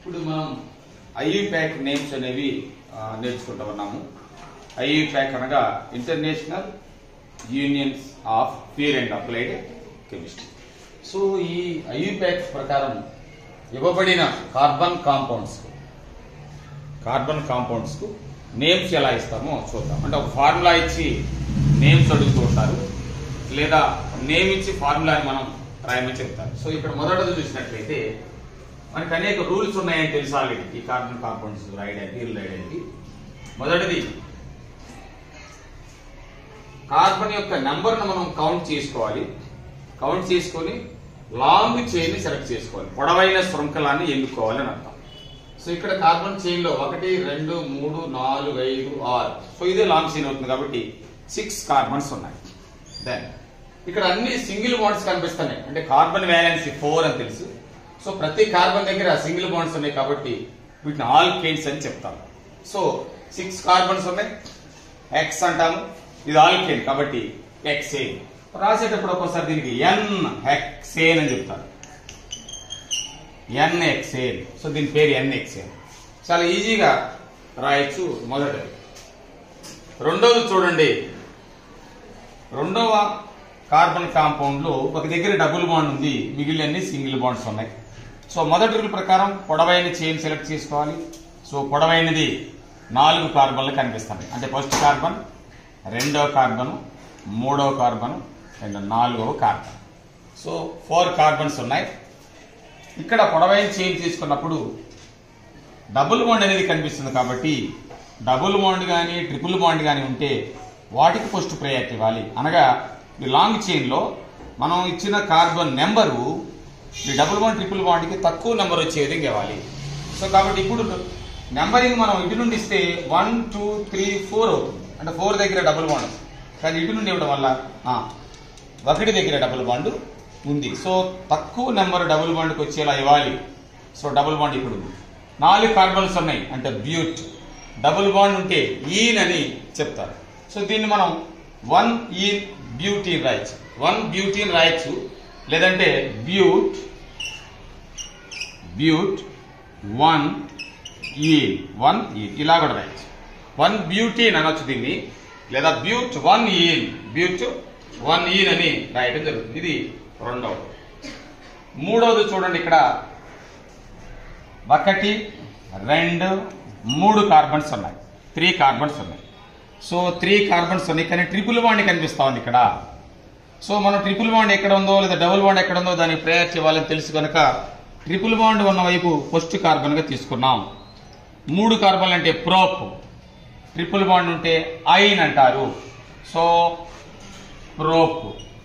ఇప్పుడు మనం IU pack names అనేవి ఆ, నేర్చుకుంటూ ఉన్నాము ఐయూ ప్యాక్ అనగా international unions of pure and applied chemistry so ఈ ఐయూ ప్యాక్ ప్రకారం ఇవ్వబడిన కార్బన్ కాంపౌండ్స్ కార్బన్ కాంపౌండ్స్ కు నేమ్స్ ఎలా ఇస్తామో చూద్దాం అంటే ఒక ఫార్ములా ఇచ్చి నేమ్స్ అడుగుతూ ఉంటారు లేదా నేమ్ ఇచ్చి ఫార్ములాని మనం రాయమని చెప్తారు సో ఇక్కడ మొదటది చూసినట్లయితే మనకి అనేక రూల్స్ ఉన్నాయని తెలుసు ఆల్రెడీ ఈ కార్బన్ కాంపౌండ్స్ రాయడానికి వీళ్ళు రాయడానికి మొదటిది కార్బన్ యొక్క నెంబర్ను మనం కౌంట్ చేసుకోవాలి కౌంట్ చేసుకొని లాంగ్ చైన్ సెలెక్ట్ చేసుకోవాలి పొడవైన శృంఖలాన్ని ఎన్నుకోవాలి అని అర్థం సో ఇక్కడ కార్బన్ చైన్ లో ఒకటి రెండు మూడు నాలుగు ఐదు ఆరు సో ఇదే లాంగ్ చైన్ అవుతుంది కాబట్టి సిక్స్ కార్బన్స్ ఉన్నాయి దెన్ ఇక్కడ అన్ని సింగిల్ బాండ్స్ కనిపిస్తున్నాయి అంటే కార్బన్ వ్యాలెన్సీ ఫోర్ అని తెలుసు సో ప్రతి కార్బన్ దగ్గర సింగిల్ బాండ్స్ ఉన్నాయి కాబట్టి వీటిని ఆల్ కేన్స్ అని చెప్తాం సో సిక్స్ కార్బన్స్ ఉన్నాయి ఎక్స్ అంటాము ఇది ఆల్కేన్ కాబట్టి ఎక్సేన్ రాసేటప్పుడు ఒక్కోసారి దీనికి ఎన్ హెక్సేన్ అని చెప్తారు ఎన్ ఎక్సేన్ సో దీని పేరు ఎన్ ఎక్సేన్ చాలా ఈజీగా రాయొచ్చు మొదటిది రెండవది చూడండి రెండవ కార్బన్ కాంపౌండ్ లో ఒక దగ్గర డబుల్ బాండ్ ఉంది మిగిలిన సింగిల్ బాండ్స్ ఉన్నాయి సో మొదటి రూల్ ప్రకారం పొడవైన చైన్ సెలెక్ట్ చేసుకోవాలి సో పొడవైనది నాలుగు కార్బన్లు కనిపిస్తాయి అంటే ఫస్ట్ కార్బన్ రెండవ కార్బన్ మూడవ కార్బన్ అండ్ నాలుగవ కార్బన్ సో ఫోర్ కార్బన్స్ ఉన్నాయి ఇక్కడ పొడవైన చైన్ తీసుకున్నప్పుడు డబుల్ బాండ్ అనేది కనిపిస్తుంది కాబట్టి డబుల్ బాండ్ కానీ ట్రిపుల్ బాండ్ కానీ ఉంటే వాటికి ఫస్ట్ ప్రయారిటీ ఇవ్వాలి అనగా ఈ లాంగ్ చైన్ లో మనం ఇచ్చిన కార్బన్ నెంబరు ఈ డబుల్ బాండ్ ట్రిపుల్ బాండ్కి తక్కువ నెంబర్ వచ్చే విధంగా ఇవ్వాలి సో కాబట్టి ఇప్పుడు నెంబరింగ్ మనం ఇటు నుండి ఇస్తే వన్ టూ త్రీ ఫోర్ అవుతుంది అంటే ఫోర్ దగ్గర డబుల్ బాండ్ ఉంది. కానీ ఇటు నుండి ఇవ్వడం వల్ల ఆ, ఒకటి దగ్గర డబుల్ బాండ్ ఉంది సో తక్కువ నెంబర్ డబుల్ బాండ్కి వచ్చేలా ఇవ్వాలి సో డబుల్ బాండ్ ఇప్పుడు ఉంది నాలుగు కార్బన్స్ ఉన్నాయి అంటే బ్యూట్ డబుల్ బాండ్ ఉంటే ఈన్ అని చెప్తారు సో దీన్ని మనం వన్ ఈన్ బ్యూటీన్ రాయొచ్చు వన్ బ్యూటీన్ రాయొచ్చు లేదంటే బ్యూట్ బ్యూట్ వన్ ఈన్ వన్ ఈన్ ఇలా కూడా రాయొచ్చు వన్ బ్యూటీన్ అనొచ్చు దీన్ని లేదా బ్యూట్ వన్ ఈన్ బ్యూట్ వన్ ఈన్ అని రాయడం జరుగుతుంది ఇది రెండవది మూడవది చూడండి ఇక్కడ ఒకటి రెండు మూడు కార్బన్స్ ఉన్నాయి త్రీ కార్బన్స్ ఉన్నాయి సో త్రీ కార్బన్స్ ఉన్నాయి కానీ ట్రిపుల్ బాండ్ కనిపిస్తా ఉంది ఇక్కడ సో మనం ట్రిపుల్ బాండ్ ఎక్కడ ఉందో లేదా డబుల్ బాండ్ ఎక్కడ ఉందో దానికి ప్రయారిటీ ఇవ్వాలని తెలుసు కనుక ట్రిపుల్ బాండ్ ఉన్న వైపు ఫస్ట్ కార్బన్ గా తీసుకున్నాం మూడు కార్బన్లు అంటే ప్రోప్ ట్రిపుల్ బాండ్ ఉంటే ఐన్ అంటారు సో ప్రోప్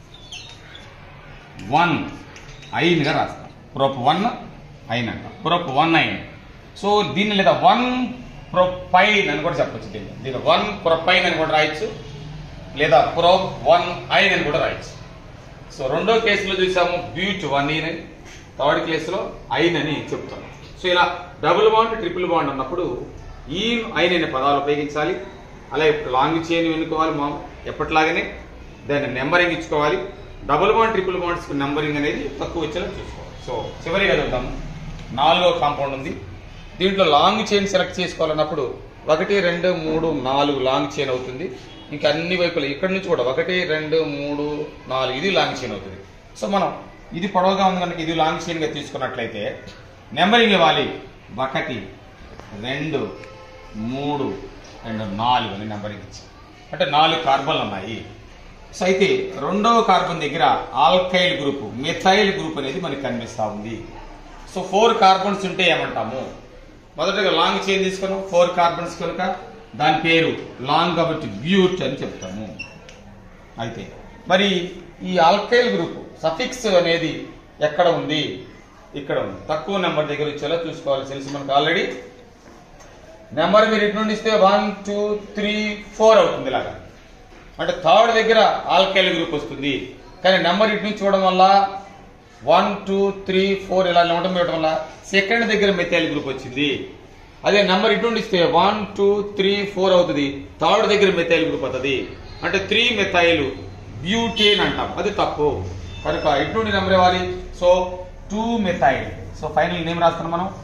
వన్ ఐన్ గా రాస్తాం ప్రోప్ వన్ ఐన్ అంట ప్రోప్ వన్ ఐన్ సో దీన్ని లేదా వన్ ప్రొపైన్ అని కూడా చెప్పొచ్చు దీన్ని దీన్ని వన్ ప్రొపైన్ అని కూడా రాయొచ్చు లేదా ప్రోప్ వన్ ఐన్ అని కూడా రాయొచ్చు సో రెండో కేసులో చూసాము బ్యూట్ వన్ ఈన్ అని థర్డ్ కేసులో ఐన్ అని చెప్తాం సో ఇలా డబుల్ బాండ్ ట్రిపుల్ బాండ్ అన్నప్పుడు ఈ ఐన్ అనే పదాలు ఉపయోగించాలి అలాగే లాంగ్ చైన్ ఎన్నుకోవాలి మా ఎప్పటిలాగానే దాన్ని నెంబరింగ్ ఇచ్చుకోవాలి double bond triple bonds numbering అనేది తక్కువ వచ్చేలా చూసుకోవాలి సో చివరిగా చూద్దాం నాలుగో కాంపౌండ్ ఉంది దీంట్లో లాంగ్ చైన్ సెలెక్ట్ చేసుకోవాలన్నప్పుడు ఒకటి రెండు మూడు నాలుగు లాంగ్ చైన్ అవుతుంది ఇంకా అన్ని వైపులు ఇక్కడ నుంచి కూడా ఒకటి రెండు మూడు నాలుగు ఇది లాంగ్ చైన్ అవుతుంది సో మనం ఇది పొడవుగా ఉంది కనుక ఇది లాంగ్ చైన్ గా తీసుకున్నట్లయితే నెంబరింగ్ ఇవ్వాలి ఒకటి రెండు మూడు అండ్ నాలుగు అని నెంబరింగ్ ఇచ్చి అంటే నాలుగు కార్బన్లు ఉన్నాయి సో అయితే రెండవ కార్బన్ దగ్గర ఆల్కైల్ గ్రూప్ మిథైల్ గ్రూప్ అనేది మనకి కనిపిస్తా ఉంది సో ఫోర్ కార్బన్స్ ఉంటే ఏమంటాము మొదటగా లాంగ్ చైన్ తీసుకున్నాం ఫోర్ కార్బన్స్ కనుక దాని పేరు లాంగ్ కాబట్టి బ్యూట్ అని చెప్తాము అయితే మరి ఈ ఆల్కైల్ గ్రూప్ సఫిక్స్ అనేది ఎక్కడ ఉంది ఇక్కడ ఉంది తక్కువ నెంబర్ దగ్గర వచ్చేలా చూసుకోవాలి తెలుసు మనకు ఆల్రెడీ నెంబర్ మీరు ఇటు నుండి ఇస్తే వన్ టూ త్రీ ఫోర్ అవుతుంది ఇలాగా అంటే థర్డ్ దగ్గర ఆల్కైల్ గ్రూప్ వస్తుంది కానీ నెంబర్ ఇటు నుంచి చూడడం వల్ల వన్ టూ త్రీ ఫోర్ ఇలా ఉండడం ఇవ్వడం వల్ల సెకండ్ దగ్గర మెథైల్ గ్రూప్ వచ్చింది అదే నెంబర్ ఇటు నుండి ఇస్తే వన్ టూ త్రీ ఫోర్ అవుతుంది థర్డ్ దగ్గర మెథైల్ గ్రూప్ అవుతుంది అంటే త్రీ మెథైల్ బ్యూటేన్ అంటాం అది తప్పు కనుక ఇటు నుండి నెంబర్ ఇవ్వాలి so two methyl so final name రాస్తున్నాం మనం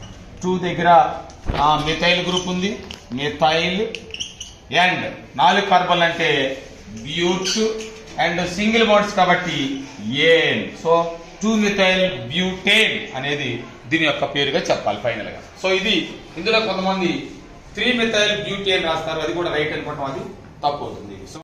టూ దగ్గర మిథైల్ గ్రూప్ ఉంది మిథైల్ అండ్ నాలుగు కార్బన్ అంటే బ్యూట్ అండ్ సింగిల్ బాండ్స్ కాబట్టి ane so two methyl butane అనేది దీని యొక్క పేరుగా చెప్పాలి ఫైనల్ గా సో ఇది ఇందులో కొంతమంది త్రీ మిథైల్ బ్యూటేన్ రాస్తారు అది కూడా రైట్ అనుకోవటం అది తప్పు అవుతుంది సో